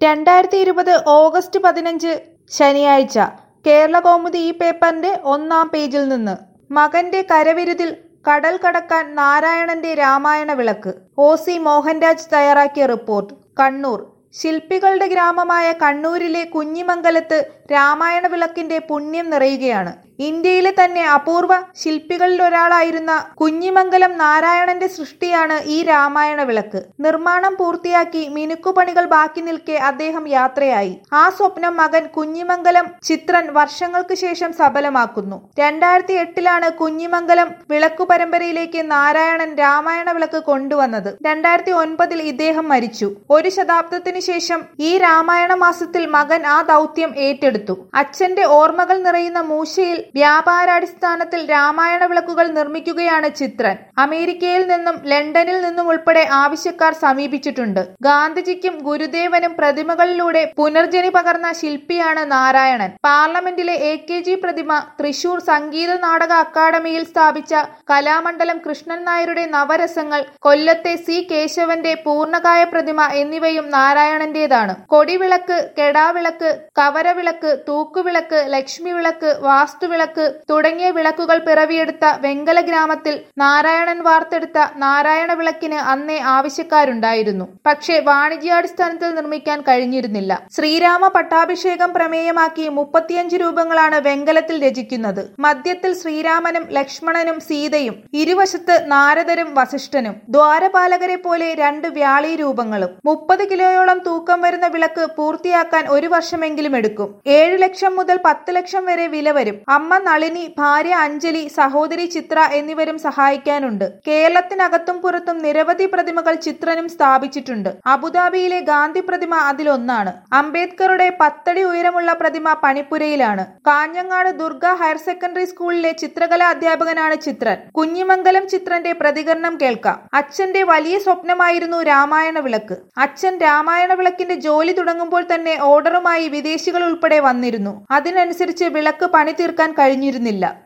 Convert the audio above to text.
രണ്ടായിരത്തി ഇരുപത് ഓഗസ്റ്റ് പതിനഞ്ച് ശനിയാഴ്ച കേരളകൗമുദി ഈ പേപ്പറിന്റെ ഒന്നാം പേജിൽ നിന്ന് മകന്റെ കരവിരുതിൽ കടൽ കടക്കാൻ നാരായണന്റെ രാമായണ വിളക്ക് ഒ സി മോഹൻരാജ് തയ്യാറാക്കിയ റിപ്പോർട്ട് കണ്ണൂർ ശില്പികളുടെ ഗ്രാമമായ കണ്ണൂരിലെ കുഞ്ഞിമംഗലത്ത് രാമായണ വിളക്കിന്റെ പുണ്യം നിറയുകയാണ് ഇന്ത്യയിലെ തന്നെ അപൂർവ ശില്പികളിൽ ഒരാളായിരുന്ന കുഞ്ഞിമംഗലം നാരായണന്റെ സൃഷ്ടിയാണ് ഈ രാമായണ വിളക്ക് നിർമ്മാണം പൂർത്തിയാക്കി മിനുക്കുപണികൾ ബാക്കി നിൽക്കെ അദ്ദേഹം യാത്രയായി ആ സ്വപ്നം മകൻ കുഞ്ഞിമംഗലം ചിത്രൻ വർഷങ്ങൾക്ക് ശേഷം സഫലമാക്കുന്നു രണ്ടായിരത്തി എട്ടിലാണ് കുഞ്ഞിമംഗലം വിളക്കു പരമ്പരയിലേക്ക് നാരായണൻ രാമായണ വിളക്ക് കൊണ്ടുവന്നത് രണ്ടായിരത്തി ഒൻപതിൽ ഇദ്ദേഹം മരിച്ചു ഒരു ശതാബ്ദത്തിനു ശേഷം ഈ രാമായണ മാസത്തിൽ മകൻ ആ ദൗത്യം ഏറ്റെടുത്തു അച്ഛന്റെ ഓർമ്മകൾ നിറയുന്ന മൂശയിൽ വ്യാപാരാടിസ്ഥാനത്തിൽ രാമായണ വിളക്കുകൾ നിർമ്മിക്കുകയാണ് ചിത്രൻ അമേരിക്കയിൽ നിന്നും ലണ്ടനിൽ നിന്നും ഉൾപ്പെടെ ആവശ്യക്കാർ സമീപിച്ചിട്ടുണ്ട് ഗാന്ധിജിക്കും ഗുരുദേവനും പ്രതിമകളിലൂടെ പുനർജനി പകർന്ന ശില്പിയാണ് നാരായണൻ പാർലമെന്റിലെ എ കെ ജി പ്രതിമ തൃശൂർ സംഗീത നാടക അക്കാദമിയിൽ സ്ഥാപിച്ച കലാമണ്ഡലം കൃഷ്ണൻ നായരുടെ നവരസങ്ങൾ കൊല്ലത്തെ സി കേശവന്റെ പൂർണ്ണകായ പ്രതിമ എന്നിവയും നാരായണന്റേതാണ് കൊടിവിളക്ക് കെടാവിളക്ക് കവരവിളക്ക് തൂക്കുവിളക്ക് ലക്ഷ്മി വിളക്ക് വാസ്തുവിളക്ക് തുടങ്ങിയ വിളക്കുകൾ പിറവിയെടുത്ത വെങ്കല ഗ്രാമത്തിൽ നാരായണൻ വാർത്തെടുത്ത നാരായണ വിളക്കിന് അന്നേ ആവശ്യക്കാരുണ്ടായിരുന്നു പക്ഷേ വാണിജ്യാടിസ്ഥാനത്തിൽ നിർമ്മിക്കാൻ കഴിഞ്ഞിരുന്നില്ല ശ്രീരാമ പട്ടാഭിഷേകം പ്രമേയമാക്കി മുപ്പത്തിയഞ്ച് രൂപങ്ങളാണ് വെങ്കലത്തിൽ രചിക്കുന്നത് മധ്യത്തിൽ ശ്രീരാമനും ലക്ഷ്മണനും സീതയും ഇരുവശത്ത് നാരദരും വസിഷ്ഠനും ദ്വാരപാലകരെ പോലെ രണ്ട് വ്യാളി രൂപങ്ങളും മുപ്പത് കിലോയോളം തൂക്കം വരുന്ന വിളക്ക് പൂർത്തിയാക്കാൻ ഒരു വർഷമെങ്കിലും എടുക്കും ഏഴ് ലക്ഷം മുതൽ പത്ത് ലക്ഷം വരെ വില വരും അമ്മ നളിനി ഭാര്യ അഞ്ജലി സഹോദരി ചിത്ര എന്നിവരും സഹായിക്കാനുണ്ട് കേരളത്തിനകത്തും പുറത്തും നിരവധി പ്രതിമകൾ ചിത്രനും സ്ഥാപിച്ചിട്ടുണ്ട് അബുദാബിയിലെ ഗാന്ധി പ്രതിമ അതിലൊന്നാണ് അംബേദ്കറുടെ പത്തടി ഉയരമുള്ള പ്രതിമ പണിപ്പുരയിലാണ് കാഞ്ഞങ്ങാട് ദുർഗ ഹയർ സെക്കൻഡറി സ്കൂളിലെ ചിത്രകലാ അധ്യാപകനാണ് ചിത്രൻ കുഞ്ഞിമംഗലം ചിത്രന്റെ പ്രതികരണം കേൾക്കാം അച്ഛന്റെ വലിയ സ്വപ്നമായിരുന്നു രാമായണ വിളക്ക് അച്ഛൻ രാമായണ വിളക്കിന്റെ ജോലി തുടങ്ങുമ്പോൾ തന്നെ ഓർഡറുമായി വിദേശികൾ ഉൾപ്പെടെ വന്നിരുന്നു അതിനനുസരിച്ച് വിളക്ക് പണി തീർക്കാൻ കഴിഞ്ഞിരുന്നില്ല